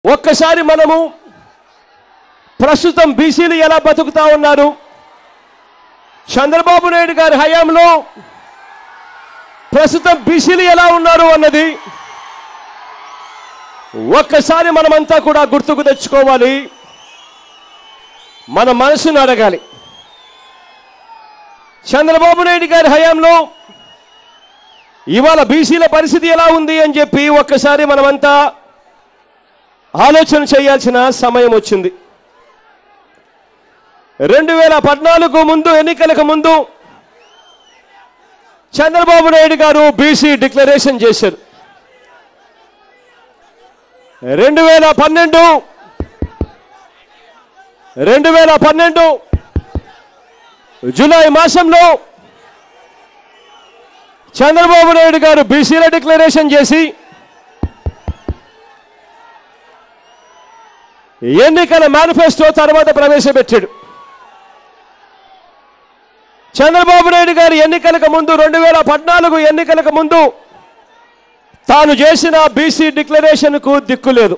ఒక్కసారి మనము ప్రస్తుతం బీసీలు ఎలా బతుకుతా ఉన్నారు చంద్రబాబు నాయుడు గారి హయాంలో ప్రస్తుతం బీసీలు ఎలా ఉన్నారు అన్నది ఒక్కసారి మనమంతా కూడా గుర్తుకు తెచ్చుకోవాలి మన మనసును అడగాలి చంద్రబాబు నాయుడు గారి హయాంలో ఇవాళ బీసీల పరిస్థితి ఎలా ఉంది అని చెప్పి ఒక్కసారి మనమంతా ఆలోచన చేయాల్సిన సమయం వచ్చింది రెండు వేల పద్నాలుగు ముందు ఎన్నికలకు ముందు చంద్రబాబు నాయుడు గారు బీసీ డిక్లరేషన్ చేశారు రెండు వేల పన్నెండు రెండు వేల పన్నెండు జూలై మాసంలో చంద్రబాబు నాయుడు గారు బీసీల డిక్లరేషన్ చేసి ఎన్నికల మేనిఫెస్టో తర్వాత ప్రవేశపెట్టాడు చంద్రబాబు నాయుడు గారు ఎన్నికలకు ముందు రెండు వేల పద్నాలుగు ఎన్నికలకు ముందు తాను చేసిన బీసీ డిక్లరేషన్కు దిక్కు లేదు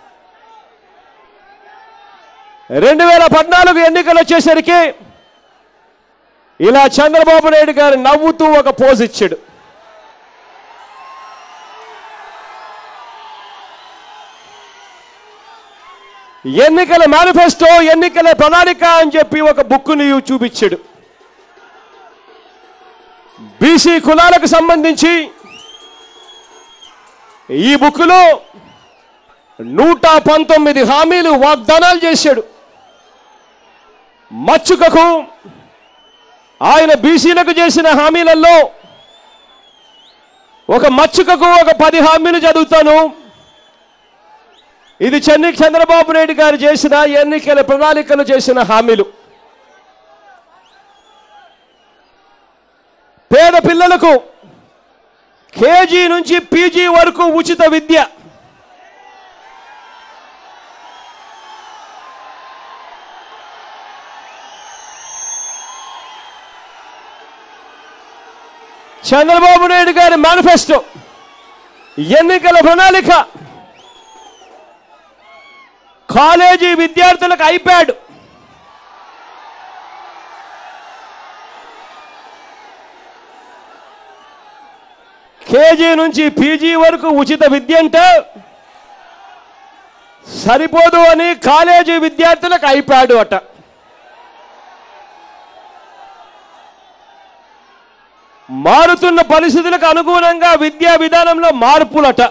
రెండు వేల పద్నాలుగు ఎన్నికలు వచ్చేసరికి ఇలా చంద్రబాబు నాయుడు గారు నవ్వుతూ ఒక పోజ్ ఇచ్చాడు ఎన్నికల మేనిఫెస్టో ఎన్నికల ప్రణాళిక అని చెప్పి ఒక బుక్కుని చూపించాడు బీసీ కులాలకు సంబంధించి ఈ బుక్లో నూట పంతొమ్మిది హామీలు వాగ్దానాలు చేశాడు మచ్చుకకు ఆయన బీసీలకు చేసిన హామీలలో ఒక మచ్చుకకు ఒక పది హామీలు చదువుతాను ఇది చెన్ని చంద్రబాబు నాయుడు గారు చేసిన ఎన్నికల ప్రణాళికలు చేసిన హామీలు పేద పిల్లలకు కేజీ నుంచి పీజీ వరకు ఉచిత విద్య చంద్రబాబు నాయుడు గారి మేనిఫెస్టో ఎన్నికల ప్రణాళిక కాలేజీ విద్యార్థులకు ఐప్యాడ్ కేజీ నుంచి పీజీ వరకు ఉచిత విద్య అంటే సరిపోదు అని కాలేజీ విద్యార్థులకు ఐప్యాడ్ అట మారుతున్న పరిస్థితులకు అనుగుణంగా విద్యా విధానంలో మార్పులట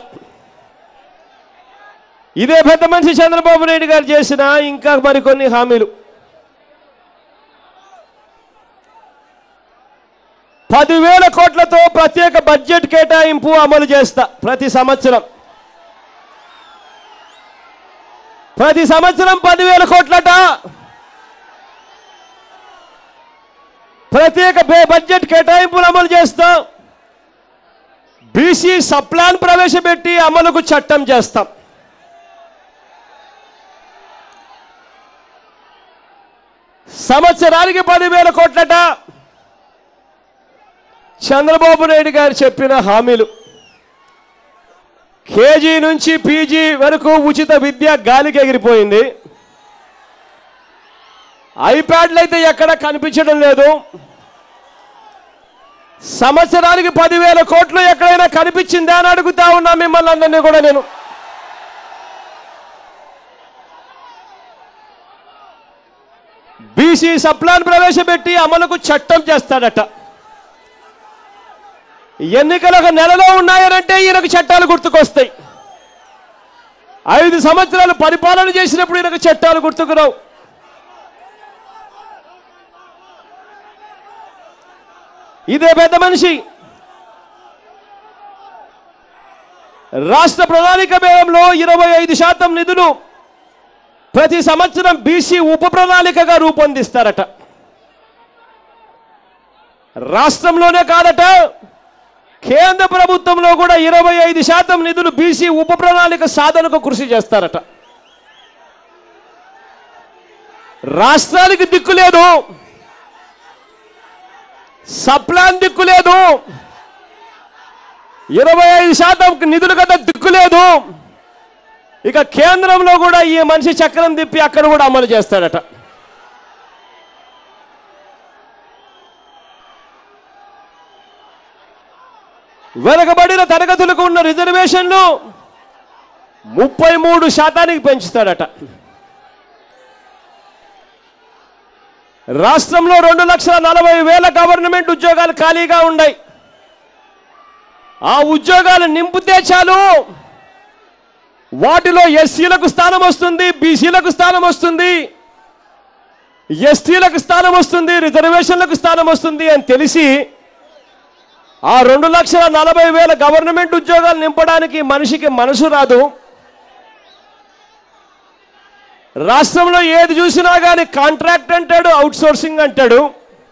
ఇదే పెద్ద మనిషి చంద్రబాబు నాయుడు గారు చేసిన ఇంకా మరికొన్ని హామీలు పదివేల కోట్లతో ప్రత్యేక బడ్జెట్ కేటాయింపు అమలు చేస్తా ప్రతి సంవత్సరం ప్రతి సంవత్సరం పదివేల కోట్లట ప్రత్యేక బే- బడ్జెట్ కేటాయింపులు అమలు చేస్తాం బీసీ సప్లాన్ ప్రవేశపెట్టి అమలుకు చట్టం చేస్తాం సంవత్సరానికి పదివేల కోట్లట చంద్రబాబు నాయుడు గారు చెప్పిన హామీలు కేజీ నుంచి పీజీ వరకు ఉచిత విద్య గాలికి ఎగిరిపోయింది ఐప్యాడ్లు అయితే ఎక్కడ కనిపించడం లేదు సంవత్సరానికి పదివేల కోట్లు ఎక్కడైనా కనిపించిందా అని అడుగుతా ఉన్నా మిమ్మల్ని అందరినీ కూడా నేను బీసీ సప్లాన్ ప్రవేశపెట్టి అమలుకు చట్టం చేస్తాడట ఎన్నికలు ఒక నెలలో ఉన్నాయనంటే ఈయనకు చట్టాలు గుర్తుకొస్తాయి ఐదు సంవత్సరాలు పరిపాలన చేసినప్పుడు ఈయనకు చట్టాలు గుర్తుకురావు ఇదే పెద్ద మనిషి రాష్ట్ర ప్రణాళిక వ్యయంలో ఇరవై ఐదు శాతం నిధులు ప్రతి సంవత్సరం బీసీ ఉప ప్రణాళికగా రూపొందిస్తారట రాష్ట్రంలోనే కాదట కేంద్ర ప్రభుత్వంలో కూడా ఇరవై ఐదు శాతం నిధులు బీసీ ఉప ప్రణాళిక సాధనకు కృషి చేస్తారట రాష్ట్రానికి దిక్కు లేదు సప్లాన్ దిక్కు లేదు ఇరవై ఐదు శాతం నిధులు కదా దిక్కు లేదు ఇక కేంద్రంలో కూడా ఈ మనిషి చక్రం తిప్పి అక్కడ కూడా అమలు చేస్తాడట వెనకబడిన తరగతులకు ఉన్న రిజర్వేషన్లు ముప్పై మూడు శాతానికి పెంచుతాడట రాష్ట్రంలో రెండు లక్షల నలభై వేల గవర్నమెంట్ ఉద్యోగాలు ఖాళీగా ఉన్నాయి ఆ ఉద్యోగాలు నింపితే చాలు వాటిలో ఎస్సీలకు స్థానం వస్తుంది బీసీలకు స్థానం వస్తుంది ఎస్టీలకు స్థానం వస్తుంది రిజర్వేషన్లకు స్థానం వస్తుంది అని తెలిసి ఆ రెండు లక్షల నలభై వేల గవర్నమెంట్ ఉద్యోగాలు నింపడానికి మనిషికి మనసు రాదు రాష్ట్రంలో ఏది చూసినా కానీ కాంట్రాక్ట్ అంటాడు అవుట్ సోర్సింగ్ అంటాడు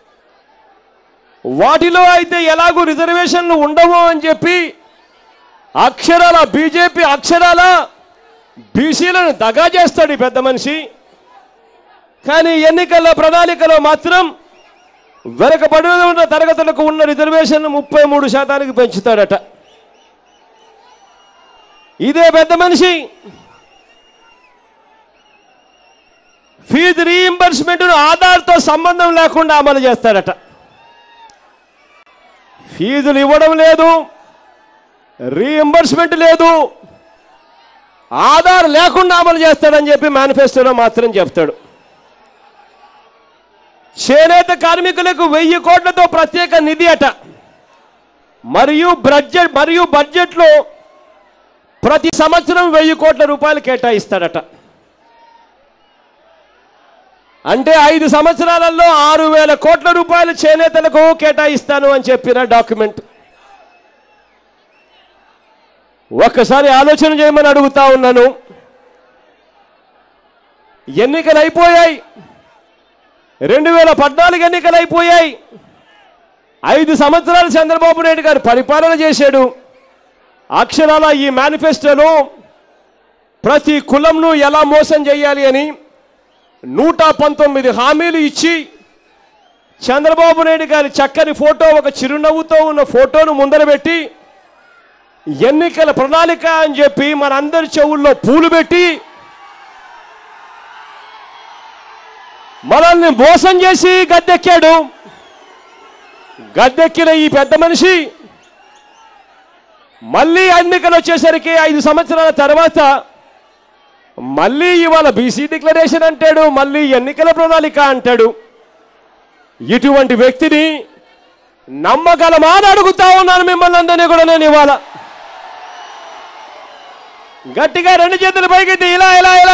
వాటిలో అయితే ఎలాగూ రిజర్వేషన్లు ఉండవు అని చెప్పి అక్షరాల బీజేపీ అక్షరాల బీసీలను దగా చేస్తాడు ఈ పెద్ద మనిషి కానీ ఎన్నికల ప్రణాళికలో మాత్రం వెనకబడి ఉన్న తరగతులకు ఉన్న రిజర్వేషన్ ముప్పై మూడు శాతానికి పెంచుతాడట ఇదే పెద్ద మనిషి ఫీజు రీయింబర్స్మెంట్ను ఆధార్తో సంబంధం లేకుండా అమలు చేస్తాడట ఫీజులు ఇవ్వడం లేదు రీఎంబర్స్మెంట్ లేదు ఆధార్ లేకుండా అమలు చేస్తాడని చెప్పి మేనిఫెస్టోలో మాత్రం చెప్తాడు చేనేత కార్మికులకు వెయ్యి కోట్లతో ప్రత్యేక నిధి అట మరియు బడ్జెట్ మరియు బడ్జెట్లో ప్రతి సంవత్సరం వెయ్యి కోట్ల రూపాయలు కేటాయిస్తాడట అంటే ఐదు సంవత్సరాలలో ఆరు వేల కోట్ల రూపాయలు చేనేతలకు కేటాయిస్తాను అని చెప్పిన డాక్యుమెంట్ ఒక్కసారి ఆలోచన చేయమని అడుగుతా ఉన్నాను ఎన్నికలు అయిపోయాయి రెండు వేల పద్నాలుగు ఎన్నికలు అయిపోయాయి ఐదు సంవత్సరాలు చంద్రబాబు నాయుడు గారు పరిపాలన చేశాడు అక్షరాల ఈ మేనిఫెస్టోలో ప్రతి కులంను ఎలా మోసం చేయాలి అని నూట పంతొమ్మిది హామీలు ఇచ్చి చంద్రబాబు నాయుడు గారి చక్కని ఫోటో ఒక చిరునవ్వుతో ఉన్న ఫోటోను ముందర పెట్టి ఎన్నికల ప్రణాళిక అని చెప్పి మనందరి చెవుల్లో పూలు పెట్టి మనల్ని మోసం చేసి గద్దెక్కాడు గద్దెక్కిన ఈ పెద్ద మనిషి మళ్ళీ ఎన్నికలు వచ్చేసరికి ఐదు సంవత్సరాల తర్వాత మళ్ళీ ఇవాళ బీసీ డిక్లరేషన్ అంటాడు మళ్ళీ ఎన్నికల ప్రణాళిక అంటాడు ఇటువంటి వ్యక్తిని నమ్మగలమా అని అడుగుతా ఉన్నాను మిమ్మల్ని అందరినీ కూడా నేను ఇవాళ గట్టిగా రెండు చేతులు పైకెత్తి ఇలా ఇలా ఇలా